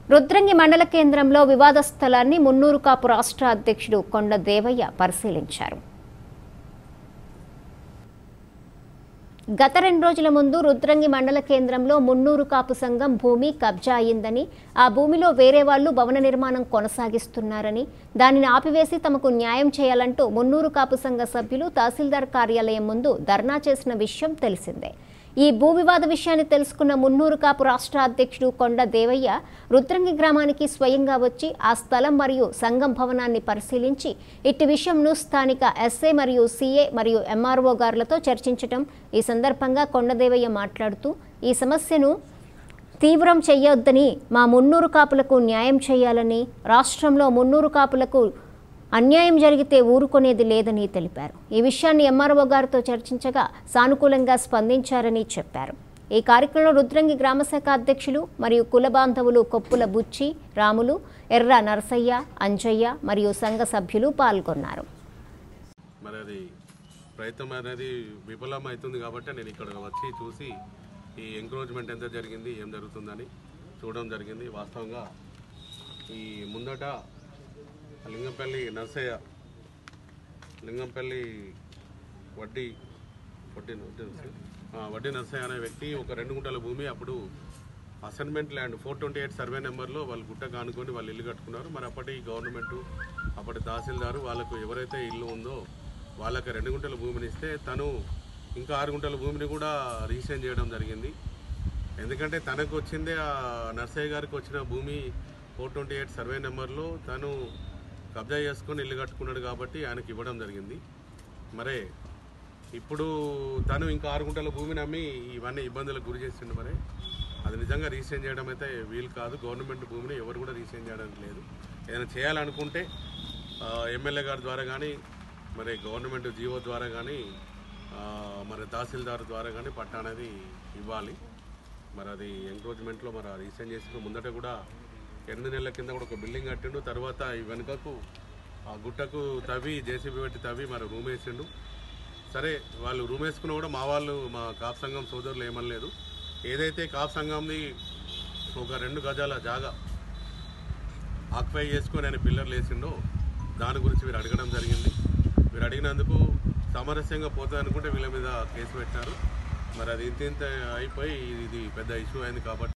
రుద్రంగి మండల కేంద్రంలో వివాద స్థలాన్ని మున్నూరు కాపు రాష్ట్ర అధ్యక్షుడు కొండ దేవయ్య పరిశీలించారు గత రెండు రోజుల ముందు రుద్రంగి మండల కేంద్రంలో మున్నూరు కాపు సంఘం భూమి కబ్జా అయిందని ఆ భూమిలో వేరే వాళ్లు భవన నిర్మాణం కొనసాగిస్తున్నారని దానిని ఆపివేసి తమకు న్యాయం చేయాలంటూ మున్నూరు కాపు సంఘ సభ్యులు తహసీల్దార్ కార్యాలయం ముందు ధర్నా చేసిన విషయం తెలిసిందే ఈ భూ వివాద విషయాన్ని తెలుసుకున్న మున్నూరు కాపు రాష్ట్ర అధ్యక్షుడు కొండ దేవయ్య రుద్రంగి గ్రామానికి స్వయంగా వచ్చి ఆ స్థలం మరియు సంఘం భవనాన్ని పరిశీలించి ఇట్టి విషయంను స్థానిక ఎస్ఏ మరియు సిఏ మరియు ఎంఆర్ఓ గారులతో చర్చించటం ఈ సందర్భంగా కొండదేవయ్య మాట్లాడుతూ ఈ సమస్యను తీవ్రం చేయొద్దని మా మున్నూరు కాపులకు న్యాయం చేయాలని రాష్ట్రంలో మున్నూరు కాపులకు అన్యాయం జరిగితే ఊరుకునేది లేదని తెలిపారు ఈ విషయాన్ని ఎంఆర్ఓ గారితో చర్చించగా సానుకూలంగా స్పందించారని చెప్పారు ఈ కార్యక్రమంలో రుద్రంగి గ్రామశాఖ అధ్యక్షులు మరియు కుల బాంధవులు కొప్పుల బుచ్చి రాములు ఎర్ర నరసయ్య అంజయ్య మరియు సంఘ సభ్యులు పాల్గొన్నారు మరి అది ప్రయత్నం అనేది విఫలం అవుతుంది కాబట్టి నేను ఇక్కడ వచ్చి చూసి ఈ ఎంక్రోచ్మెంట్ ఎంత జరిగింది ఏం జరుగుతుందని చూడడం జరిగింది వాస్తవంగా ఈ ముందట లింగంపల్లి నర్సయ్య లింగంపల్లి వడ్డీ వడ్డీ వడ్డీ నర్సయ్య? ఆ, వడ్డీ నర్సయ్య అనే వ్యక్తి ఒక రెండు గుంటల భూమి అప్పుడు assignment land four twenty eight survey నెంబర్లో వాళ్ళు గుట్ట కానుకొని వాళ్ళు ఇల్లు కట్టుకున్నారు మరి అప్పటి గవర్నమెంట్ అప్పటి తహసీల్దారు వాళ్ళకు ఎవరైతే ఇల్లు ఉందో వాళ్ళకి రెండు గుంటల భూమిని ఇస్తే తను ఇంకా ఆరు గుంటల భూమిని కూడా రీసైన్ చేయడం జరిగింది ఎందుకంటే తనకు వచ్చిందే ఆ నర్సయ్య గారికి వచ్చిన భూమి ఫోర్ ట్వంటీ ఎయిట్ సర్వే నెంబర్లో తను కబ్జా చేసుకొని ఇల్లు కట్టుకున్నాడు కాబట్టి ఆయనకి ఇవ్వడం జరిగింది మరే ఇప్పుడు తను ఇంకా ఆరు గుంటల భూమిని అమ్మి ఇవన్నీ ఇబ్బందులకు గురి చేసిండు మరి అది నిజంగా రీసైన్ చేయడం అయితే వీలు కాదు గవర్నమెంట్ భూమిని ఎవరు కూడా రీసైన్ చేయడానికి లేదు ఏదైనా చేయాలనుకుంటే ఆ, ఎమ్మెల్యే గారి ద్వారా కానీ మరి గవర్నమెంట్ జీవో ద్వారా కానీ ఆ, మరి తహసీల్దార్ ద్వారా కానీ పట్టా అనేది ఇవ్వాలి మరి అది ఎంక్రోచ్మెంట్లో మరి రీసెంట్ చేసిన ముందట కూడా ఎనిమిది నెలల కింద కూడా ఒక బిల్డింగ్ కట్టిండు తర్వాత ఈ వెనుకకు ఆ గుట్టకు తవ్వి జేసీబీ పెట్టి తవ్వి మరి రూమ్ వేసిండు సరే వాళ్ళు రూమ్ వేసుకున్నా కూడా మా వాళ్ళు మా కాప్ సంఘం సోదరులు ఏమనలేదు ఏదైతే కాప్ సంఘంది ఒక రెండు గజాల జాగా ఆక్యుపై చేసుకొని ఆయన పిల్లర్లు వేసిండో దాని గురించి వీరు అడగడం జరిగింది వీరు అడిగినందుకు సామరస్యంగా పోతుంది అనుకుంటే వీళ్ళ మీద కేసు పెట్టారు మరి అది ఇంత ఇంత అయిపోయి ఇది పెద్ద ఇష్యూ అయింది కాబట్టి